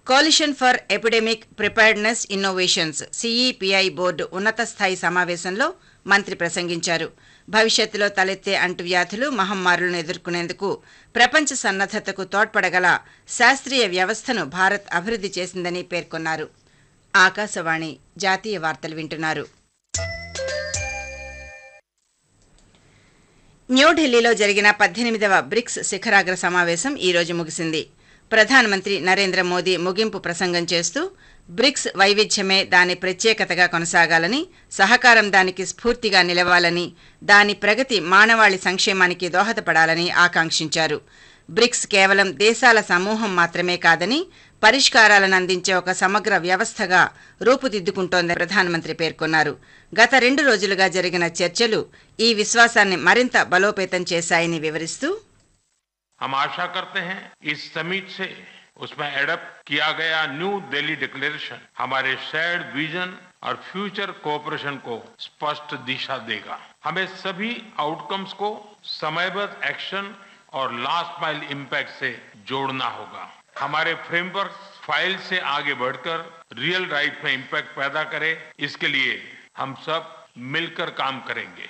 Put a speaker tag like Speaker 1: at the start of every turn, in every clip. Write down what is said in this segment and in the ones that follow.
Speaker 1: coalition for epidemic preparedness innovations CEPI board ఉన్నత స్థాయి సమావేశంలో మంత్రి ప్రసంగించారు భవిష్యత్తులో తలెత్తే అంటువ్యాధులు మహమ్మారులను ఎదుర్కొనేందుకు ప్రపంచ సన్నద్దతకు తోడ్పడగల శాస్త్రీయ వ్యవస్థను భారత్ అభివృద్ధి చేసిందని పేర్కొన్నారు ఆకాశవాణి జాతీయ వార్తలు వింటున్నారు న్యూఢిల్లీలో జరిగిన పద్దెనిమిదవ బ్రిక్స్ శిఖరాగ్ర సమావేశం ఈ రోజు ముగిసింది ప్రధానమంత్రి నరేంద్ర మోదీ ముగింపు ప్రసంగం చేస్తూ బ్రిక్స్ వైవిధ్యమే దాని ప్రత్యేకతగా కొనసాగాలని సహకారం దానికి స్ఫూర్తిగా నిలవాలని దాని ప్రగతి మానవాళి సంక్షేమానికి దోహదపడాలని ఆకాంక్షించారు బ్రిక్స్ కేవలం దేశాల సమూహం మాత్రమే కాదని పరిష్కారాలను అందించే ఒక సమగ్ర వ్యవస్థగా రూపుదిద్దుకుంటోందని ప్రధానమంత్రి పేర్కొన్నారు గత రెండు రోజులుగా జరిగిన చర్చలు ఈ విశ్వాసాన్ని మరింత బలోపేతం చేశాయని వివరిస్తూ
Speaker 2: हम आशा करते हैं इस समिट से उसमें एडप्ट किया गया न्यू दिल्ली डिक्लेरेशन हमारे शेयर्ड विजन और फ्यूचर कोऑपरेशन को स्पष्ट दिशा देगा हमें सभी आउटकम्स को समयबद्ध एक्शन और लास्ट माइल इम्पैक्ट से जोड़ना होगा हमारे फ्रेमवर्क फाइल से आगे बढ़कर रियल लाइफ में इम्पैक्ट पैदा करे इसके लिए हम सब मिलकर काम करेंगे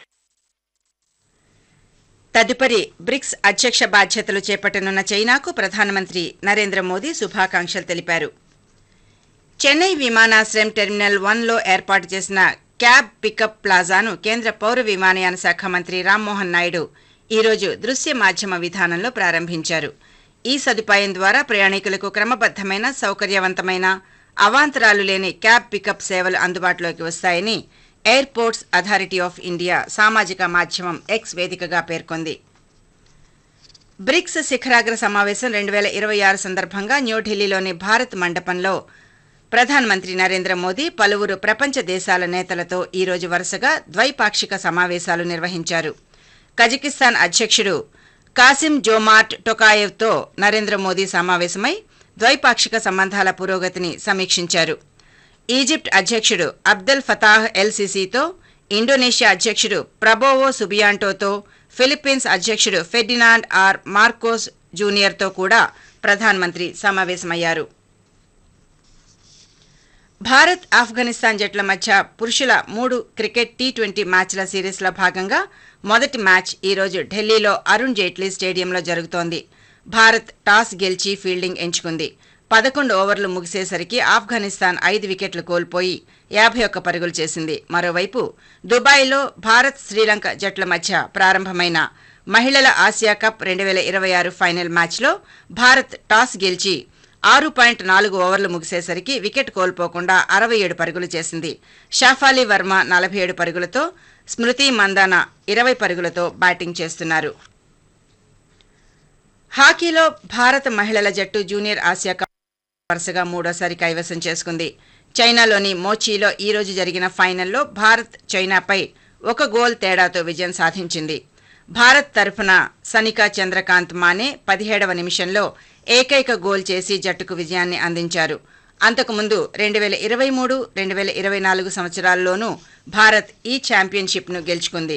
Speaker 1: తదుపరి బ్రిక్స్ అధ్యక్ష బాధ్యతలు చేపట్టనున్న చైనాకు ప్రధానమంత్రి నరేంద్ర మోదీ శుభాకాంక్షలు తెలిపారు చెన్నై విమానాశ్రయం టెర్మినల్ వన్లో ఏర్పాటు చేసిన క్యాబ్ పికప్ ప్లాజాను కేంద్ర పౌర విమానయాన శాఖ మంత్రి రామ్మోహన్ నాయుడు ఈరోజు దృశ్య మాధ్యమ విధానంలో ప్రారంభించారు ఈ సదుపాయం ద్వారా ప్రయాణికులకు క్రమబద్దమైన సౌకర్యవంతమైన అవాంతరాలు లేని క్యాబ్ పికప్ సేవలు అందుబాటులోకి వస్తాయని ఎయిర్పోర్ట్స్ అథారిటీ ఆఫ్ ఇండియా సామాజిక మాధ్యమం ఎక్స్ వేదికగా పేర్కొంది బ్రిక్స్ శిఖరాగ్ర సమావేశం రెండు వేల ఇరవై ఆరు సందర్భంగా న్యూఢిల్లీలోని భారత్ మండపంలో ప్రధానమంత్రి నరేంద్ర మోదీ పలువురు ప్రపంచ దేశాల నేతలతో ఈ రోజు వరుసగా ద్వైపాక్షిక సమావేశాలు నిర్వహించారు కజకిస్తాన్ అధ్యక్షుడు కాసిం జోమార్ట్ టొకాయెవ్తో నరేంద్ర మోదీ సమావేశమై ద్వైపాక్షిక సంబంధాల పురోగతిని సమీక్షించారు ఈజిప్ట్ అధ్యక్షుడు అబ్దెల్ ఫతాహ్ ఎల్ సిసితో ఇండోనేషియా అధ్యక్షుడు ప్రబోవో సుబియాంటోతో ఫిలిప్పీన్స్ అధ్యక్షుడు ఫెర్డినాండ్ ఆర్ మార్కోస్ జూనియర్తో కూడా ప్రధానమంత్రి సమావేశమయ్యారు భారత్ ఆఫ్ఘనిస్తాన్ జట్ల మధ్య పురుషుల మూడు క్రికెట్ టీ ట్వంటీ మ్యాచ్ల సిరీస్లో భాగంగా మొదటి మ్యాచ్ ఈ రోజు ఢిల్లీలో అరుణ్ జైట్లీ స్టేడియంలో జరుగుతోంది భారత్ టాస్ గెలిచి ఫీల్డింగ్ ఎంచుకుంది పదకొండు ఓవర్లు ముగిసేసరికి ఆఫ్ఘనిస్తాన్ ఐదు వికెట్లు కోల్పోయి యాభై ఒక్క పరుగులు చేసింది మరోవైపు దుబాయ్లో భారత్ శ్రీలంక జట్ల మధ్య ప్రారంభమైన మహిళల ఆసియా కప్ రెండు వేల ఇరవై ఆరు ఫైనల్ మ్యాచ్లో భారత్ టాస్ గెలిచి ఆరు పాయింట్ నాలుగు ఓవర్లు ముగిసేసరికి వికెట్ కోల్పోకుండా అరవై ఏడు పరుగులు చేసింది షాఫాలి వర్మ నలభై ఏడు పరుగులతో స్మృతి మందాన ఇరవై పరుగులతో బ్యాటింగ్ చేస్తున్నారు హాకీలో భారత మహిళల జట్టు జూనియర్ ఆసియా కప్ వరుసగా మూడోసారి కైవసం చేసుకుంది చైనాలోని మోచీలో ఈ రోజు జరిగిన ఫైనల్లో భారత్ చైనాపై ఒక గోల్ తేడాతో విజయం సాధించింది భారత్ తరఫున సనికా చంద్రకాంత్ మానే పదిహేడవ నిమిషంలో ఏకైక గోల్ చేసి జట్టుకు విజయాన్ని అందించారు అంతకుముందు రెండు వేల ఇరవై మూడు రెండు వేల ఇరవై నాలుగు సంవత్సరాల్లోనూ భారత్ ఈ ఛాంపియన్షిప్ను గెలుచుకుంది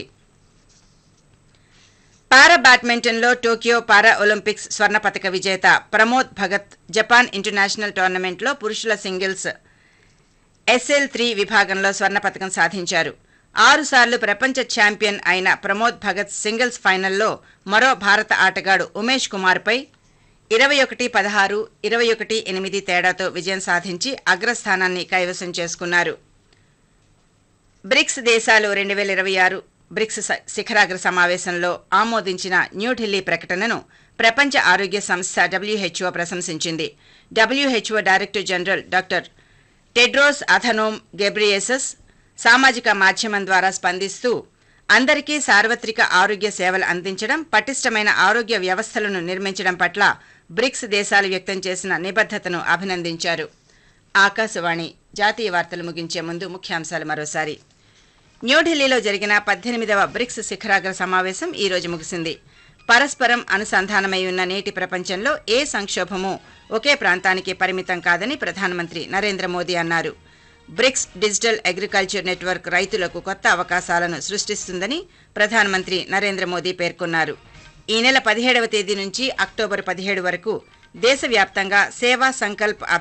Speaker 1: పారా బ్యాడ్మింటన్లో టోక్యో పారా ఒలింపిక్స్ స్వర్ణ పతక విజేత ప్రమోద్ భగత్ జపాన్ ఇంటర్నేషనల్ టోర్నమెంట్లో పురుషుల సింగిల్స్ ఎస్ఎల్ త్రీ విభాగంలో స్వర్ణ పతకం సాధించారు ఆరుసార్లు ప్రపంచ ఛాంపియన్ అయిన ప్రమోద్ భగత్ సింగిల్స్ ఫైనల్లో మరో భారత ఆటగాడు ఉమేష్ కుమార్పై ఇరవై ఒకటి పదహారు ఇరవై ఒకటి ఎనిమిది తేడాతో విజయం సాధించి అగ్రస్థానాన్ని కైవసం చేసుకున్నారు బ్రిక్స్ దేశాలు రెండు వేల ఇరవై ఆరు బ్రిక్స్ స- శిఖరాగ్ర సమావేశంలో ఆమోదించిన న్యూఢిల్లీ ప్రకటనను ప్రపంచ ఆరోగ్య సంస్థ డబ్ల్యూహెచ్ఓ ప్రశంసించింది WHO director general doctor Tedros Adhanom Ghebreyesus సామాజిక మాధ్యమం ద్వారా స్పందిస్తూ అందరికీ సార్వత్రిక ఆరోగ్య సేవలు అందించడం పటిష్టమైన ఆరోగ్య వ్యవస్థలను నిర్మించడం పట్ల బ్రిక్స్ దేశాలు వ్యక్తం చేసిన నిబద్ధతను అభినందించారు ఆకాశవాణి జాతీయ వార్తలు ముగించే ముందు ముఖ్యాంశాలు మరోసారి న్యూఢిల్లీలో జరిగిన పద్దెనిమిదవ బ్రిక్స్ శిఖరాగ్ర సమావేశం ఈ రోజు ముగిసింది పరస్పరం అనుసంధానమై ఉన్న నేటి ప్రపంచంలో ఏ సంక్షోభము ఒకే ప్రాంతానికి పరిమితం కాదని ప్రధానమంత్రి నరేంద్ర మోదీ అన్నారు బ్రిక్స్ డిజిటల్ అగ్రికల్చర్ నెట్వర్క్ రైతులకు కొత్త అవకాశాలను సృష్టిస్తుందని ప్రధానమంత్రి నరేంద్ర మోదీ పేర్కొన్నారు ఈ నెల పదిహేడవ తేదీ నుంచి అక్టోబర్ పదిహేడు వరకు దేశవ్యాప్తంగా సేవా సంకల్ప్